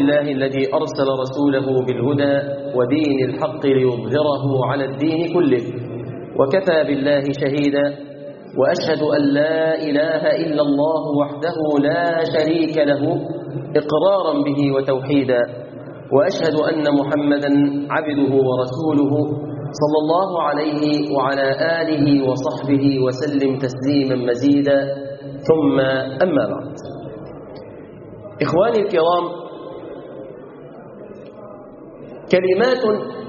لله الذي أرسل رسوله بالهدى ودين الحق ليظهره على الدين كله وكفى بالله شهيدا وأشهد أن لا إله إلا الله وحده لا شريك له إقرارا به وتوحيدا وأشهد أن محمدا عبده ورسوله صلى الله عليه وعلى آله وصحبه وسلم تسليما مزيدا ثم أما بعد إخواني الكرام كلمات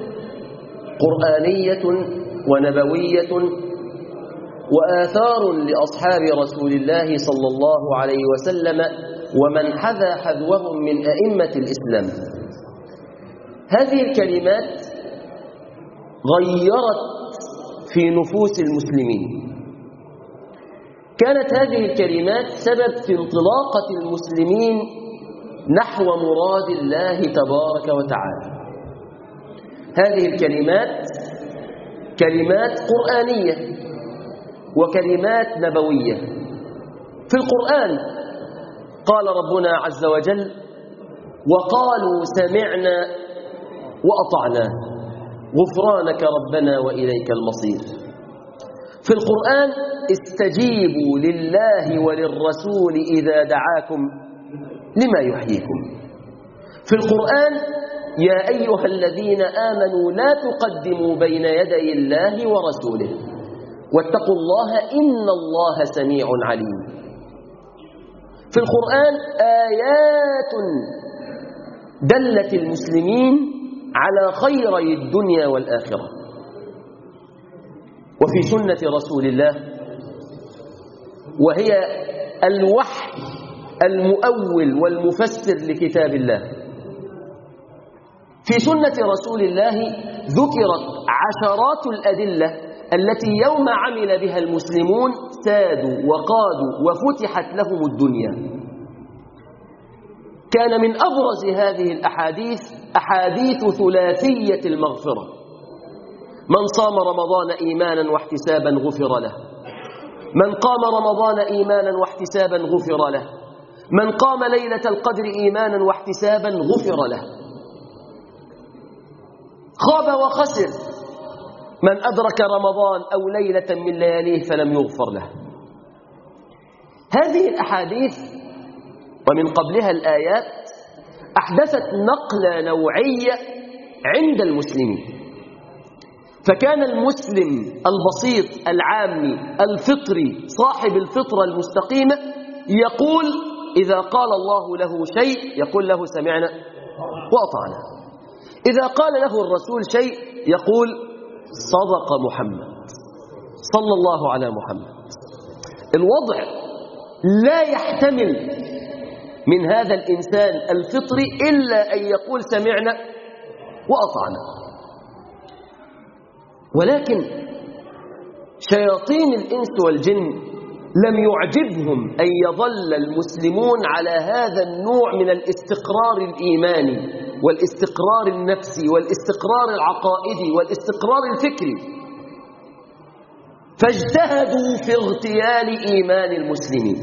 قرآنية ونبوية وآثار لأصحاب رسول الله صلى الله عليه وسلم ومن حذى حذوهم من أئمة الإسلام هذه الكلمات غيرت في نفوس المسلمين كانت هذه الكلمات سبب في انطلاقة المسلمين نحو مراد الله تبارك وتعالى هذه الكلمات كلمات قرآنية وكلمات نبوية في القرآن قال ربنا عز وجل وقالوا سمعنا وأطعنا غفرانك ربنا وإليك المصير في القرآن استجيبوا لله وللرسول إذا دعاكم لما يحييكم في القرآن يا أيها الذين آمنوا لا تقدموا بين يدي الله ورسوله واتقوا الله إن الله سميع عليم في القرآن آيات دلت المسلمين على خيري الدنيا والآخرة وفي سنة رسول الله وهي الوحي المؤول والمفسر لكتاب الله في سنة رسول الله ذكرت عشرات الأدلة التي يوم عمل بها المسلمون سادوا وقادوا وفتحت لهم الدنيا كان من أبرز هذه الأحاديث أحاديث ثلاثية المغفرة من صام رمضان إيمانا واحتسابا غفر له من قام رمضان إيمانا واحتسابا غفر له من قام ليلة القدر إيمانا واحتسابا غفر له خاب وخسر من أدرك رمضان أو ليلة من لياليه فلم يغفر له هذه الأحاديث ومن قبلها الآيات أحدثت نقلة نوعية عند المسلمين فكان المسلم البسيط العامي الفطري صاحب الفطرة المستقيمة يقول إذا قال الله له شيء يقول له سمعنا وأطعنا إذا قال له الرسول شيء يقول صدق محمد صلى الله على محمد الوضع لا يحتمل من هذا الإنسان الفطري إلا أن يقول سمعنا وأطعنا ولكن شياطين الإنس والجن لم يعجبهم أن يظل المسلمون على هذا النوع من الاستقرار الإيماني والاستقرار النفسي والاستقرار العقائدي والاستقرار الفكري فاجتهدوا في اغتيال إيمان المسلمين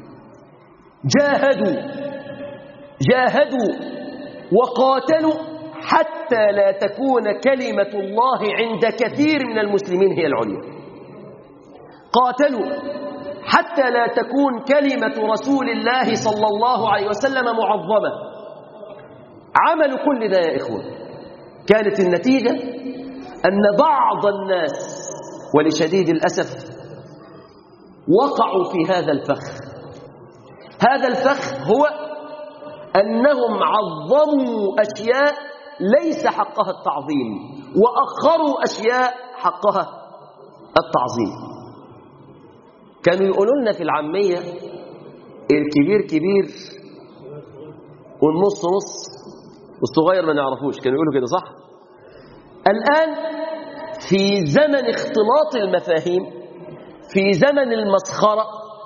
جاهدوا جاهدوا وقاتلوا حتى لا تكون كلمة الله عند كثير من المسلمين هي العليا قاتلوا حتى لا تكون كلمة رسول الله صلى الله عليه وسلم معظمة عملوا كل ده يا إخوة كانت النتيجة أن بعض الناس ولشديد الأسف وقعوا في هذا الفخ هذا الفخ هو أنهم عظموا أشياء ليس حقها التعظيم وأخروا أشياء حقها التعظيم كانوا يقولوا لنا في العامية الكبير كبير والنص نص والصغير ما نعرفوش كانوا يقولوا كده صح الآن في زمن اختلاط المفاهيم في زمن المسخرة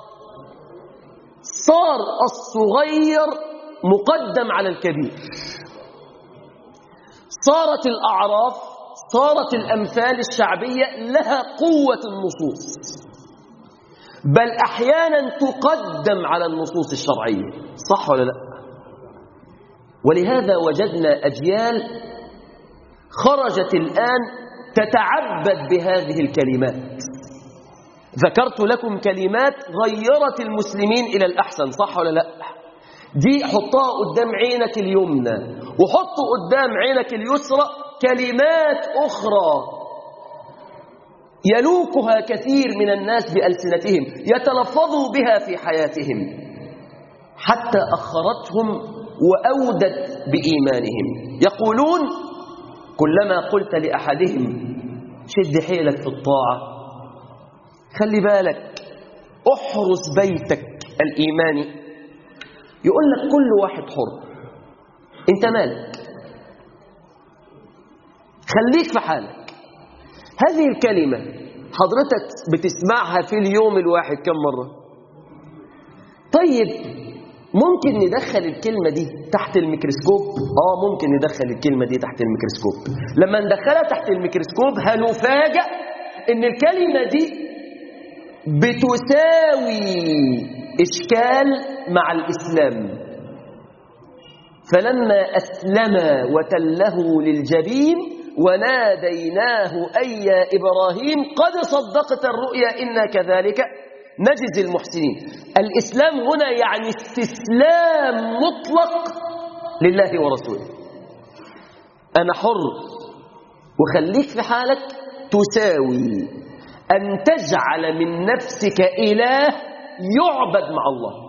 صار الصغير مقدم على الكبير صارت الأعراف صارت الأمثال الشعبية لها قوة النصوص بل أحيانا تقدم على النصوص الشرعية صح ولا لا ولهذا وجدنا أجيال خرجت الآن تتعبد بهذه الكلمات ذكرت لكم كلمات غيرت المسلمين إلى الأحسن صح ولا لا دي حطها قدام عينك اليمنى وحط قدام عينك اليسرى كلمات أخرى يلوكها كثير من الناس بألسنتهم يتلفظوا بها في حياتهم حتى أخرتهم وأودت بإيمانهم يقولون كلما قلت لأحدهم شد حيلك في الطاعة خلي بالك احرس بيتك الإيماني يقول لك كل واحد حر انت مالك خليك في حالك هذه الكلمة حضرتك بتسمعها في اليوم الواحد كم مرة طيب ممكن ندخل الكلمة دي تحت الميكروسكوب اه ممكن ندخل الكلمة دي تحت الميكروسكوب لما ندخلها تحت الميكروسكوب هنفاجأ ان الكلمة دي بتساوي إشكال مع الإسلام فلما أسلم وتله للجبين وناديناه أي يا إبراهيم قد صدقت الرؤيا إنا كذلك نجزي المحسنين الإسلام هنا يعني استسلام مطلق لله ورسوله أنا حر وخليك في حالك تساوي أن تجعل من نفسك إله يعبد مع الله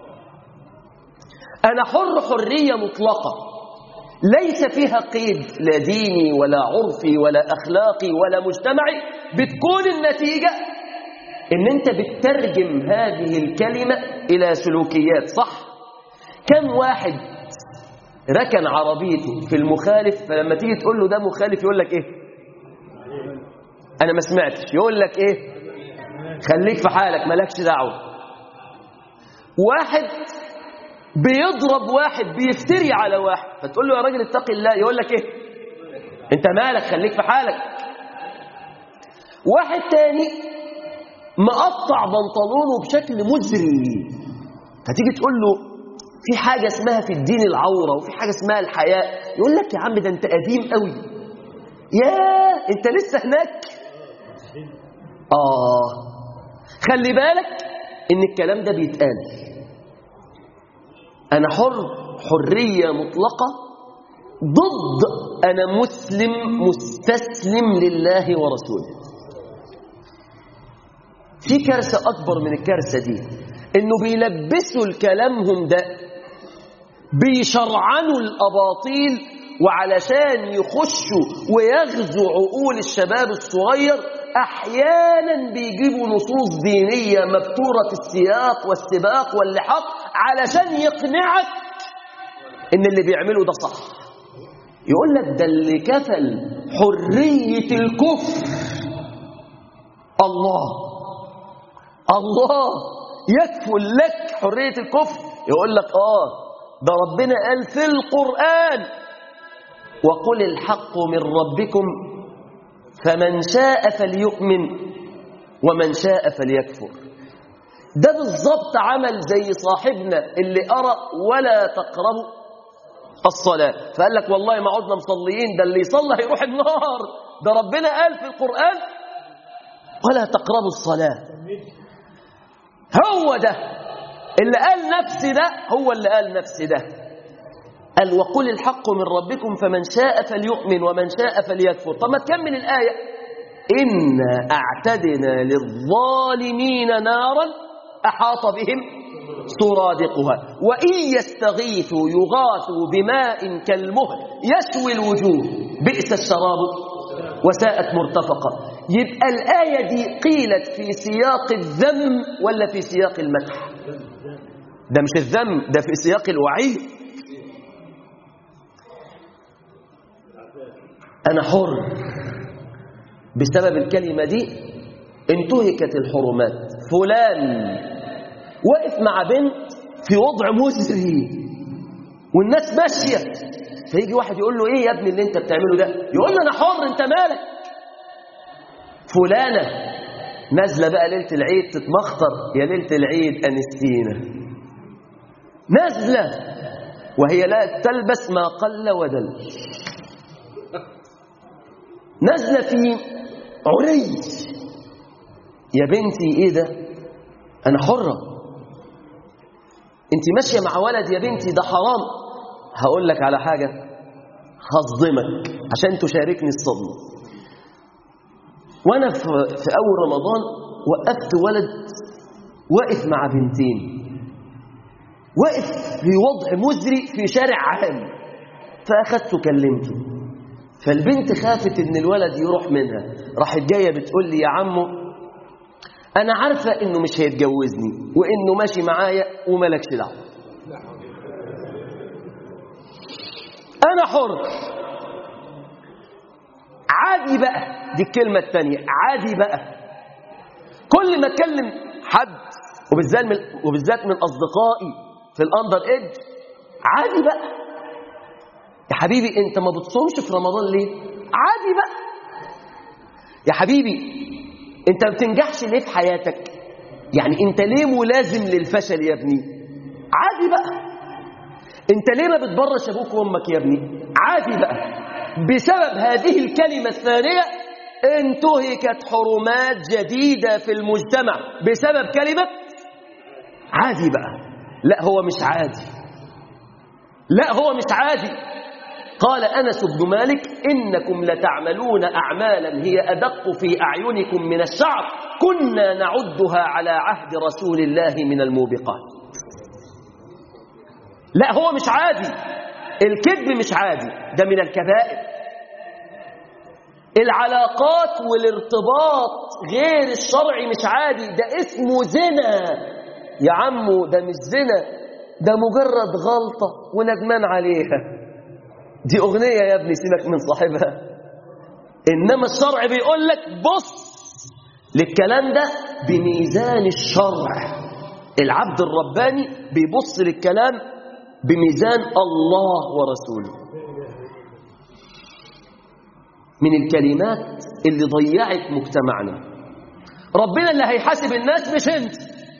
أنا حر حرية مطلقة ليس فيها قيد لا ديني ولا عرفي ولا أخلاقي ولا مجتمعي بتكون النتيجة إن أنت بتترجم هذه الكلمة إلى سلوكيات صح كم واحد ركن عربيته في المخالف فلما تيجي تقول له ده مخالف يقول لك إيه أنا ما سمعتش يقول لك إيه خليك في حالك مالكش دعوة واحد بيضرب واحد بيفتري على واحد فتقول له يا راجل اتقي الله يقول لك ايه انت مالك خليك في حالك واحد تاني مقطع بنطلونه بشكل مزري هتيجي تقول له في حاجة اسمها في الدين العورة وفي حاجة اسمها الحياء يقول لك يا عم ده انت قديم قوي يا انت لسه هناك اه خلي بالك ان الكلام ده بيتقال أنا حر حرية مطلقة ضد أنا مسلم مستسلم لله ورسوله في كارثة أكبر من الكارثة دي إنه بيلبسوا الكلامهم ده بيشرعنوا الأباطيل وعلشان يخشوا ويغزوا عقول الشباب الصغير أحيانا بيجيبوا نصوص دينية مبتورة السياق والسباق واللحاق علشان يقنعك إن اللي بيعمله ده صح يقول لك ده اللي كفل حرية الكفر الله الله يكفل لك حرية الكفر يقول لك آه ده ربنا قال في القرآن وقل الحق من ربكم فمن شاء فليؤمن ومن شاء فليكفر ده بالظبط عمل زي صاحبنا اللي أرى ولا تقربوا الصلاة فقال لك والله ما عدنا مصليين ده اللي يصلى هيروح النار ده ربنا قال في القرآن ولا تقربوا الصلاة هو ده اللي قال نفسي ده هو اللي قال نفسي ده قال وقل الحق من ربكم فمن شاء فليؤمن ومن شاء فليكفر طب ما تكمل الآية إنا أعتدنا للظالمين نارا أحاط بهم سرادقها وإن يستغيثوا يغاثوا بماء كالمهل يسوي الوجوه بئس الشراب وساءت مرتفقة يبقى الآية دي قيلت في سياق الذم ولا في سياق المدح ده مش الذم ده في سياق الوعيد أنا حر بسبب الكلمة دي انتهكت الحرمات فلان وقف مع بنت في وضع مزري والناس ماشية فيجي واحد يقول له ايه يا ابني اللي انت بتعمله ده يقول له انا حر انت مالك فلانة نازلة بقى ليلة العيد تتمخطر يا ليلة العيد أنستينا نازلة وهي لا تلبس ما قل ودل نازلة في عري يا بنتي ايه ده انا حرة انت ماشية مع ولد يا بنتي ده حرام هقول لك على حاجة هصدمك عشان تشاركني الصدمة وانا في, في اول رمضان وقفت ولد واقف مع بنتين واقف في وضع مزري في شارع عام فاخدته كلمته فالبنت خافت ان الولد يروح منها راحت جايه بتقول لي يا عمو انا عارفه انه مش هيتجوزني وانه ماشي معايا وملكش دعوه انا حر عادي بقى دي الكلمه الثانيه عادي بقى كل ما اكلم حد وبالذات من وبالذات من اصدقائي في الاندر ايدج عادي بقى يا حبيبي انت ما بتصومش في رمضان ليه عادي بقى يا حبيبي انت ما بتنجحش ليه في حياتك يعني انت ليه ملازم للفشل يا ابني عادي بقى انت ليه ما بتبرش ابوك وامك يا ابني عادي بقى بسبب هذه الكلمة الثانية انتهكت حرمات جديدة في المجتمع بسبب كلمة عادي بقى لا هو مش عادي لا هو مش عادي قال أنس بن مالك إنكم لتعملون أعمالا هي أدق في أعينكم من الشعر كنا نعدها على عهد رسول الله من الموبقات لا هو مش عادي الكذب مش عادي ده من الكبائر العلاقات والارتباط غير الشرعي مش عادي ده اسمه زنا يا عمو ده مش زنا ده مجرد غلطة وندمان عليها دي أغنية يا ابني سيبك من صاحبها إنما الشرع بيقول لك بص للكلام ده بميزان الشرع العبد الرباني بيبص للكلام بميزان الله ورسوله من الكلمات اللي ضيعت مجتمعنا ربنا اللي هيحاسب الناس مش انت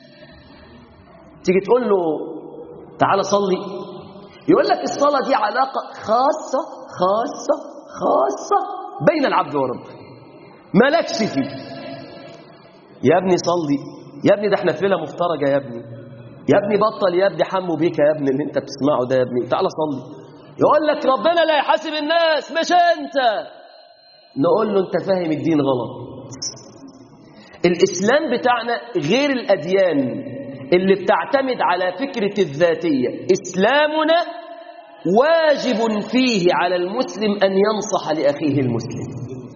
تيجي تقول له تعالى صلي يقول لك الصلاة دي علاقة خاصة خاصة خاصة بين العبد وربه مالكش فيه يا ابني صلي يا ابني ده احنا في ليله مفترجه يا ابني يا ابني بطل يا ابني حمو بيك يا ابني اللي انت بتسمعه ده يا ابني تعالى صلي يقول لك ربنا لا يحاسب الناس مش انت نقول له انت فاهم الدين غلط الاسلام بتاعنا غير الاديان اللي بتعتمد على فكره الذاتيه اسلامنا واجب فيه على المسلم ان ينصح لاخيه المسلم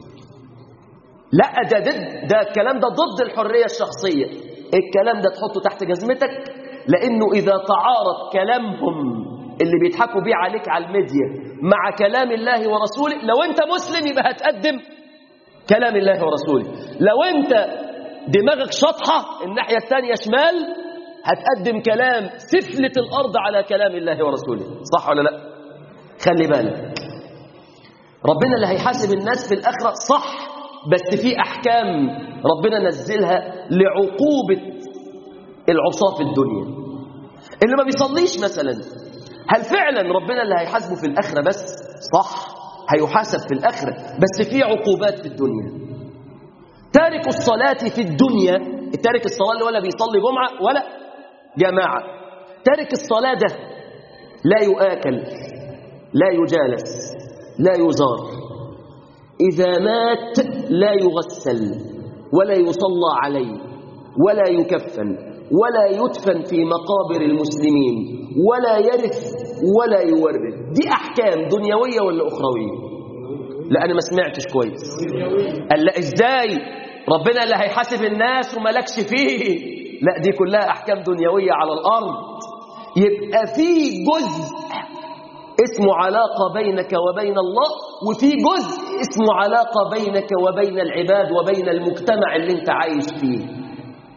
لا ده ضد ده الكلام ده ضد الحريه الشخصيه الكلام ده تحطه تحت جزمتك لانه اذا تعارض كلامهم اللي بيضحكوا بيه عليك على الميديا مع كلام الله ورسوله لو انت مسلم يبقى هتقدم كلام الله ورسوله لو انت دماغك شطحة الناحية الثانية شمال هتقدم كلام سفلة الأرض على كلام الله ورسوله صح ولا لا خلي بالك ربنا اللي هيحاسب الناس في الآخرة صح بس في أحكام ربنا نزلها لعقوبة العصاة في الدنيا اللي ما بيصليش مثلا هل فعلا ربنا اللي هيحاسبه في الآخرة بس صح هيحاسب في الآخرة بس في عقوبات في الدنيا تارك الصلاة في الدنيا تارك الصلاة اللي ولا بيصلي جمعة ولا جماعة تارك الصلاة ده لا يؤكل لا يجالس لا يزار إذا مات لا يغسل ولا يصلى عليه ولا يكفن ولا يدفن في مقابر المسلمين ولا يرث ولا يورث دي أحكام دنيوية ولا أخروية لا أنا ما سمعتش كويس قال لا إزاي ربنا اللي هيحاسب الناس وملكش فيه لا دي كلها أحكام دنيوية على الأرض يبقى في جزء اسمه علاقة بينك وبين الله وفي جزء اسمه علاقة بينك وبين العباد وبين المجتمع اللي انت عايش فيه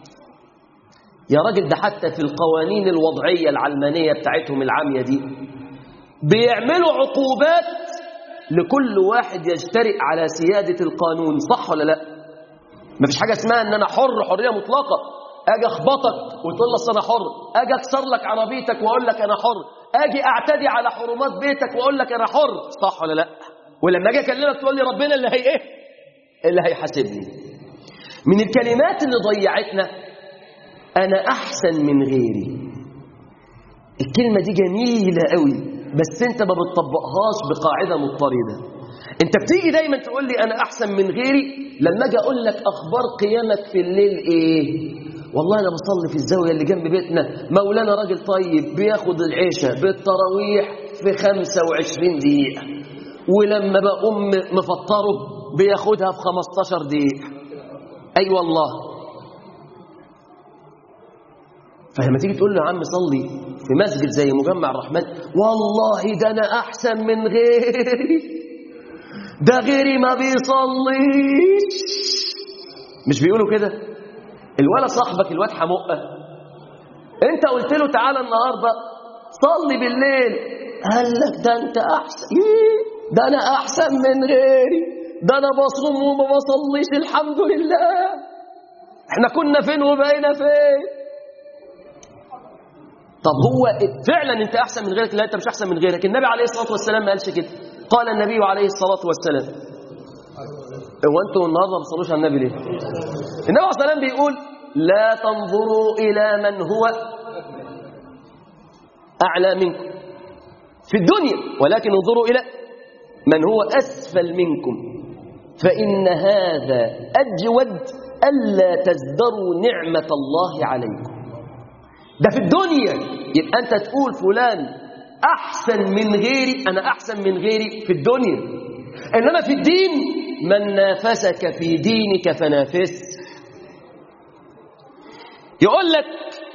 يا راجل ده حتى في القوانين الوضعية العلمانية بتاعتهم العامية دي بيعملوا عقوبات لكل واحد يجترئ على سيادة القانون صح ولا لا مفيش حاجة اسمها ان انا حر حرية مطلقة اجي اخبطك وتقول لي انا حر اجي اكسر لك عربيتك واقول لك انا حر اجي اعتدي على حرمات بيتك واقول لك انا حر صح ولا لا ولما اجي اكلمك تقول لي ربنا اللي هي ايه اللي هيحاسبني من الكلمات اللي ضيعتنا انا احسن من غيري الكلمه دي جميله قوي بس انت ما بتطبقهاش بقاعده مضطرده انت بتيجي دايما تقول لي انا احسن من غيري لما اجي اقول لك اخبار قيامك في الليل ايه والله انا بصلي في الزاويه اللي جنب بيتنا مولانا راجل طيب بياخد العشاء بالتراويح في 25 دقيقه ولما بقوم مفطره بياخدها في 15 دقيقه اي أيوة والله فلما تيجي تقول له يا عم صلي في مسجد زي مجمع الرحمن والله ده انا احسن من غيري ده غيري ما بيصليش مش بيقولوا كده الولد صاحبك الواد حمقه انت قلت له تعالى النهارده صلي بالليل قال لك ده انت احسن إيه؟ ده انا احسن من غيري ده انا بصوم وما بصليش الحمد لله احنا كنا فين وبقينا فين طب هو فعلا انت احسن من غيرك لا انت مش احسن من غيرك النبي عليه الصلاه والسلام ما قالش كده قال النبي عليه الصلاه والسلام هو انتوا النهارده ما بتصلوش على النبي ليه النبي عليه الصلاه والسلام بيقول لا تنظروا الى من هو اعلى منكم في الدنيا ولكن انظروا الى من هو اسفل منكم فان هذا اجود الا تزدروا نعمه الله عليكم ده في الدنيا يبقى انت تقول فلان احسن من غيري انا احسن من غيري في الدنيا انما في الدين من نافسك في دينك فنافس يقول لك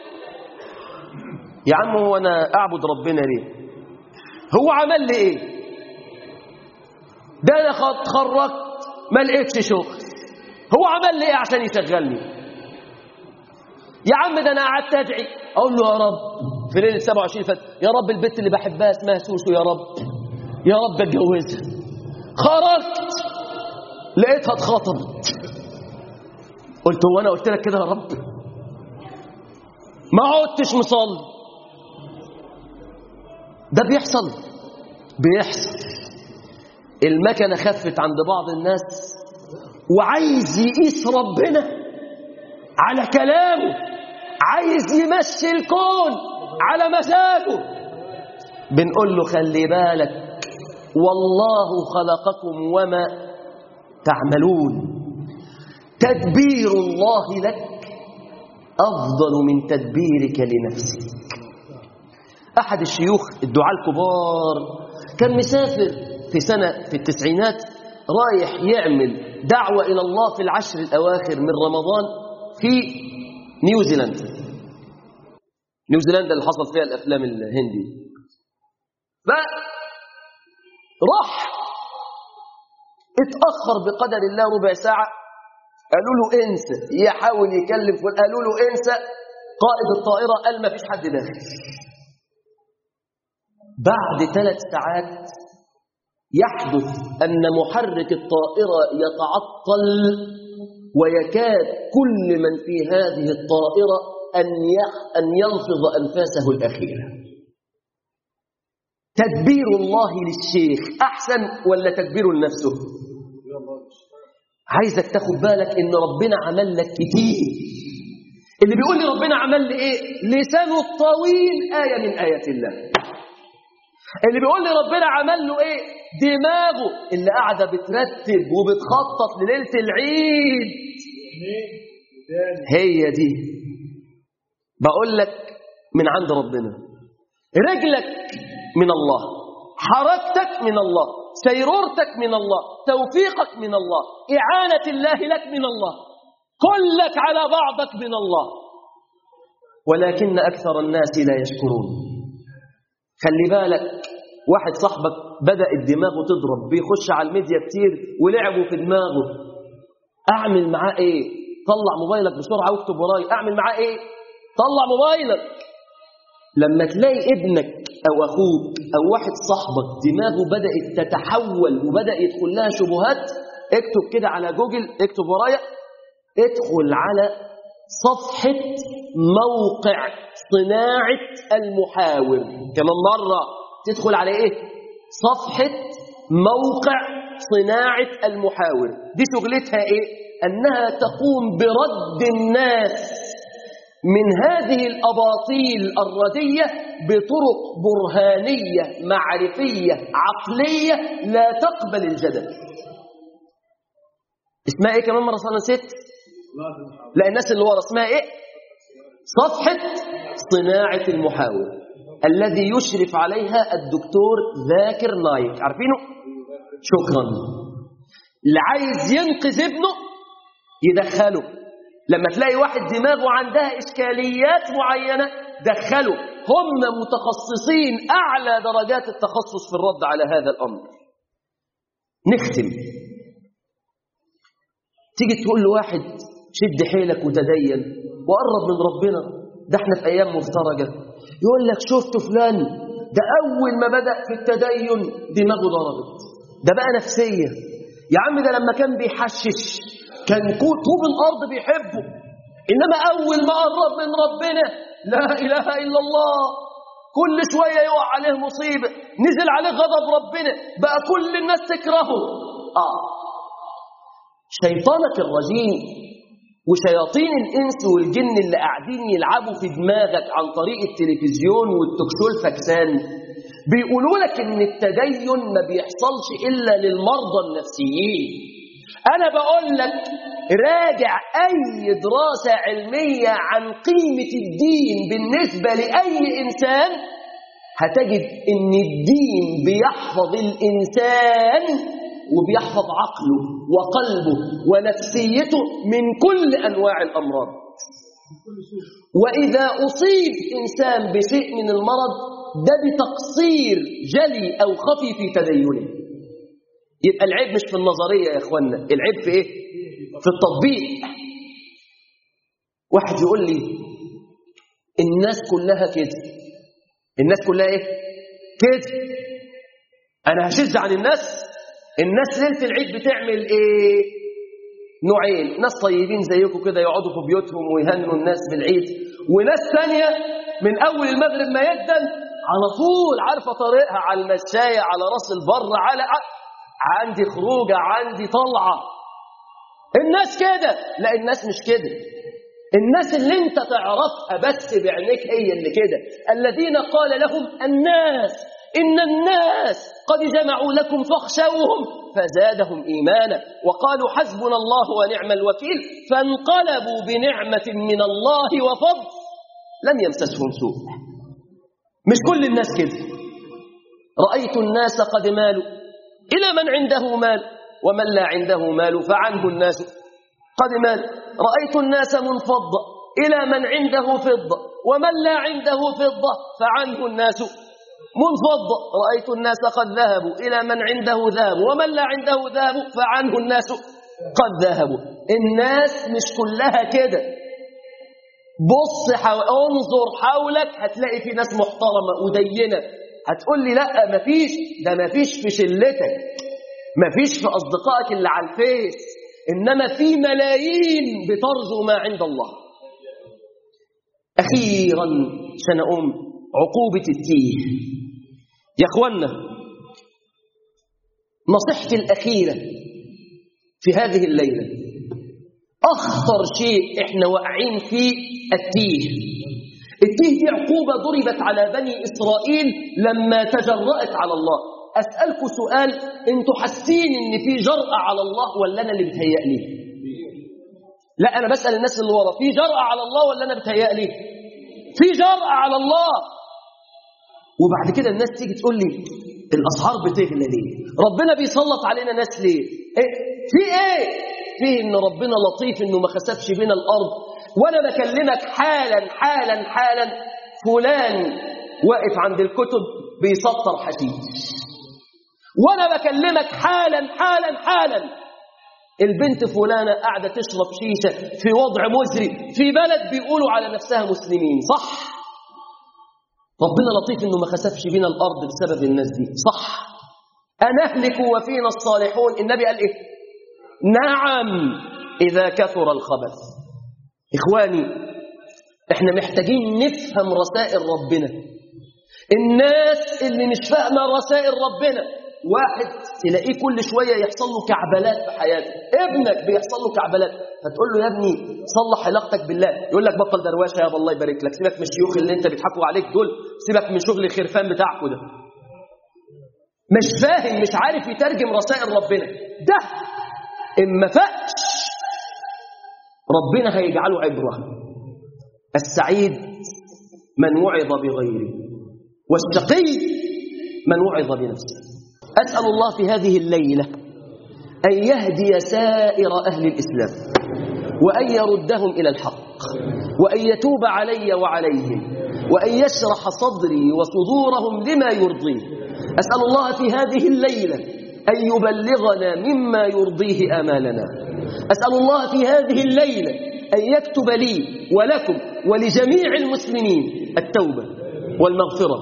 يا عم هو انا اعبد ربنا ليه هو عمل لي ايه ده انا اتخرجت ما لقيتش شغل هو عمل لي ايه عشان يشغلني يا عم ده انا قعدت ادعي اقول له يا رب في ليله 27 فات يا رب البنت اللي بحبها اسمها سوسو يا رب يا رب اتجوزها خرجت لقيتها اتخطبت قلت هو انا قلت لك كده يا رب ما عدتش مصلي ده بيحصل بيحصل المكنه خفت عند بعض الناس وعايز يقيس ربنا على كلامه عايز يمشي الكون على مزاجه بنقول له خلي بالك والله خلقكم وما تعملون تدبير الله لك أفضل من تدبيرك لنفسك أحد الشيوخ الدعاء الكبار كان مسافر في سنة في التسعينات رايح يعمل دعوة إلى الله في العشر الأواخر من رمضان في نيوزيلندا نيوزيلندا اللي حصل فيها الأفلام الهندي فراح اتأخر بقدر الله ربع ساعة قالوا له انسى يحاول يكلم قالوا له انسى قائد الطائرة قال ما فيش حد داخل بعد ثلاث ساعات يحدث أن محرك الطائرة يتعطل ويكاد كل من في هذه الطائرة أن أن يلفظ أنفاسه الأخيرة تدبير الله للشيخ أحسن ولا تدبيره لنفسه عايزك تاخد بالك إن ربنا عمل لك كتير اللي بيقول لي ربنا عمل لي إيه لسانه الطويل آية من آيات الله اللي بيقول لي ربنا عمل له إيه دماغه اللي قاعدة بترتب وبتخطط لليلة العيد هي دي بقول لك من عند ربنا رجلك من الله حركتك من الله سيرورتك من الله توفيقك من الله إعانة الله لك من الله كلك على بعضك من الله ولكن أكثر الناس لا يشكرون خلي بالك واحد صاحبك بدأت دماغه تضرب بيخش على الميديا كتير ولعبوا في دماغه أعمل معاه إيه طلع موبايلك بسرعة واكتب وراي أعمل معاه إيه طلع موبايلك لما تلاقي ابنك أو أخوك أو واحد صاحبك دماغه بدأت تتحول وبدأ يدخل لها شبهات اكتب كده على جوجل اكتب ورايا ادخل على صفحة موقع صناعة المحاور كمان مرة تدخل على إيه صفحة موقع صناعة المحاور دي شغلتها إيه أنها تقوم برد الناس من هذه الأباطيل الردية بطرق برهانية معرفية عقلية لا تقبل الجدل اسمها ايه كمان مرة صلى ست لا الناس اللي ورا اسمها ايه صفحة صناعة المحاور الذي يشرف عليها الدكتور ذاكر نايك عارفينه شكرا اللي عايز ينقذ ابنه يدخله لما تلاقي واحد دماغه عندها إشكاليات معينة دخله هم متخصصين أعلى درجات التخصص في الرد على هذا الأمر نختم تيجي تقول لواحد شد حيلك وتدين وقرب من ربنا ده احنا في أيام مفترجة يقول لك شفت فلان ده أول ما بدأ في التدين دماغه ضربت ده بقى نفسية يا عم ده لما كان بيحشش كان طوب الأرض بيحبه إنما أول ما قرب من ربنا لا إله إلا الله كل شوية يقع عليه مصيبة نزل عليه غضب ربنا بقى كل الناس تكرهه آه شيطانك الرجيم وشياطين الإنس والجن اللي قاعدين يلعبوا في دماغك عن طريق التلفزيون والتكشو الفكسان بيقولوا لك إن التدين ما بيحصلش إلا للمرضى النفسيين أنا بقول لك راجع أي دراسة علمية عن قيمة الدين بالنسبة لأي إنسان هتجد إن الدين بيحفظ الإنسان وبيحفظ عقله وقلبه ونفسيته من كل أنواع الأمراض وإذا أصيب إنسان بشيء من المرض ده بتقصير جلي أو خفي في تدينه يبقى العيب مش في النظرية يا إخوانا العيب في إيه؟ في التطبيق واحد يقول لي الناس كلها كده الناس كلها إيه؟ كده أنا هشز عن الناس الناس ليلة العيد بتعمل إيه؟ نوعين ناس طيبين زيكم كده يقعدوا في بيوتهم ويهنوا الناس بالعيد وناس ثانية من أول المغرب ما يدن على طول عارفة طريقها على المشاية على راس البر على عندي خروجة عندي طلعة الناس كده لا الناس مش كده الناس اللي انت تعرفها بس بعينيك هي اللي كده الذين قال لهم الناس إن الناس قد جمعوا لكم فاخشوهم فزادهم إيمانا وقالوا حسبنا الله ونعم الوكيل فانقلبوا بنعمة من الله وفضل لم يمسسهم سوء مش كل الناس كده رأيت الناس قد مالوا إلى من عنده مال ومن لا عنده مال فعنه الناس قد مال رأيت الناس منفضة إلى من عنده فضة ومن لا عنده فضة فعنه الناس منفضة رأيت الناس قد ذهبوا إلى من عنده ذهب ومن لا عنده ذهب فعنه الناس قد ذهبوا الناس مش كلها كده بص حو... انظر حولك هتلاقي في ناس محترمة ودينة هتقول لي لا مفيش ده مفيش في شلتك مفيش في أصدقائك اللي على الفيس إنما في ملايين بترجو ما عند الله أخيرا سنقوم عقوبة التيه يا أخوانا نصيحتي الأخيرة في هذه الليلة أخطر شيء إحنا واقعين فيه التيه التيه دي عقوبة ضربت على بني إسرائيل لما تجرأت على الله أسألكم سؤال أنتوا حاسين إن في جرأة على الله ولا أنا اللي بتهيألي لا أنا بسأل الناس اللي ورا في جرأة على الله ولا أنا بتهيألي في جرأة على الله وبعد كده الناس تيجي تقول لي الأسعار بتغلى ليه ربنا بيسلط علينا ناس ليه إيه؟ في إيه في إن ربنا لطيف إنه ما خسفش بينا الأرض وأنا بكلمك حالا حالا حالا فلان واقف عند الكتب بيسطر حشيش وأنا بكلمك حالا حالا حالا البنت فلانة قاعدة تشرب شيشة في وضع مزري في بلد بيقولوا على نفسها مسلمين صح ربنا لطيف انه ما خسفش بينا الارض بسبب الناس دي صح أنهلك وفينا الصالحون النبي قال ايه نعم إذا كثر الخبث إخواني احنا محتاجين نفهم رسائل ربنا الناس اللي مش فاهمة رسائل ربنا واحد تلاقيه كل شوية يحصل له كعبلات في حياته ابنك بيحصل له كعبلات فتقول له يا ابني صلح علاقتك بالله يقول لك بطل درواشة يا الله يبارك لك سيبك من الشيوخ اللي انت بيضحكوا عليك دول سيبك من شغل الخرفان بتاعكوا ده مش فاهم مش عارف يترجم رسائل ربنا ده اما فقش ربنا هيجعله عبرة السعيد من وعظ بغيره والشقي من وعظ بنفسه أسأل الله في هذه الليلة أن يهدي سائر أهل الإسلام وأن يردهم إلى الحق وأن يتوب علي وعليهم وأن يشرح صدري وصدورهم لما يرضيه أسأل الله في هذه الليلة أن يبلغنا مما يرضيه آمالنا أسأل الله في هذه الليلة أن يكتب لي ولكم ولجميع المسلمين التوبة والمغفرة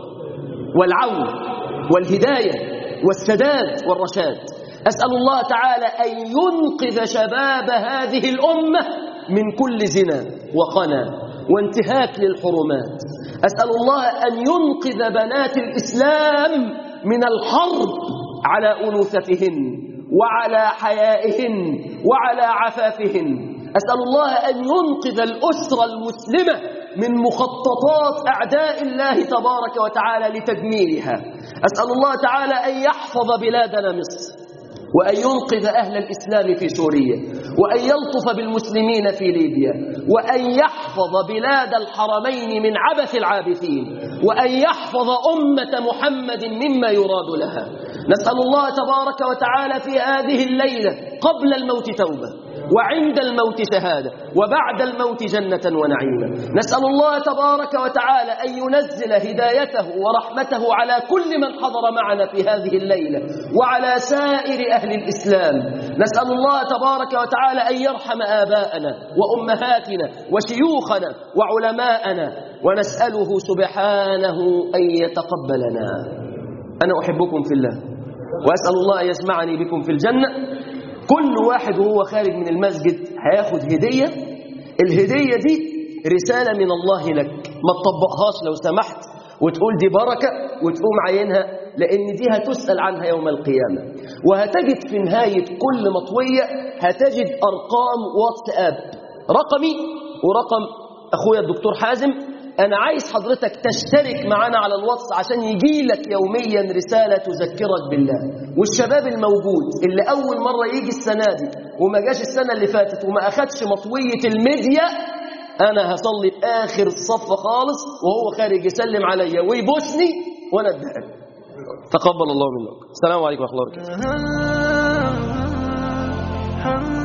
والعون والهداية والسداد والرشاد أسأل الله تعالى أن ينقذ شباب هذه الأمة من كل زنا وقنا وانتهاك للحرمات أسأل الله أن ينقذ بنات الإسلام من الحرب على أنوثتهن وعلى حيائهن وعلى عفافهن أسأل الله أن ينقذ الأسرة المسلمة من مخططات أعداء الله تبارك وتعالى لتدميرها أسأل الله تعالى أن يحفظ بلادنا مصر وأن ينقذ أهل الإسلام في سوريا وأن يلطف بالمسلمين في ليبيا وأن يحفظ بلاد الحرمين من عبث العابثين وأن يحفظ أمة محمد مما يراد لها نسأل الله تبارك وتعالى في هذه الليلة قبل الموت توبة وعند الموت شهادة وبعد الموت جنة ونعيما نسأل الله تبارك وتعالى أن ينزل هدايته ورحمته على كل من حضر معنا في هذه الليلة وعلى سائر أهل الإسلام نسأل الله تبارك وتعالى أن يرحم آباءنا وأمهاتنا وشيوخنا وعلماءنا ونسأله سبحانه أن يتقبلنا أنا أحبكم في الله وأسأل الله أن يسمعني بكم في الجنة كل واحد وهو خارج من المسجد هياخد هدية الهدية دي رسالة من الله لك ما تطبقهاش لو سمحت وتقول دي بركة وتقوم عينها لأن دي هتسأل عنها يوم القيامة وهتجد في نهاية كل مطوية هتجد أرقام واتساب رقمي ورقم أخويا الدكتور حازم أنا عايز حضرتك تشترك معنا على الواتس عشان يجي لك يوميا رسالة تذكرك بالله والشباب الموجود اللي أول مرة يجي السنة دي وما جاش السنة اللي فاتت وما أخدش مطوية الميديا أنا هصلي آخر الصف خالص وهو خارج يسلم عليا ويبوسني وأنا أدهن تقبل الله منك السلام عليكم ورحمة الله وبركاته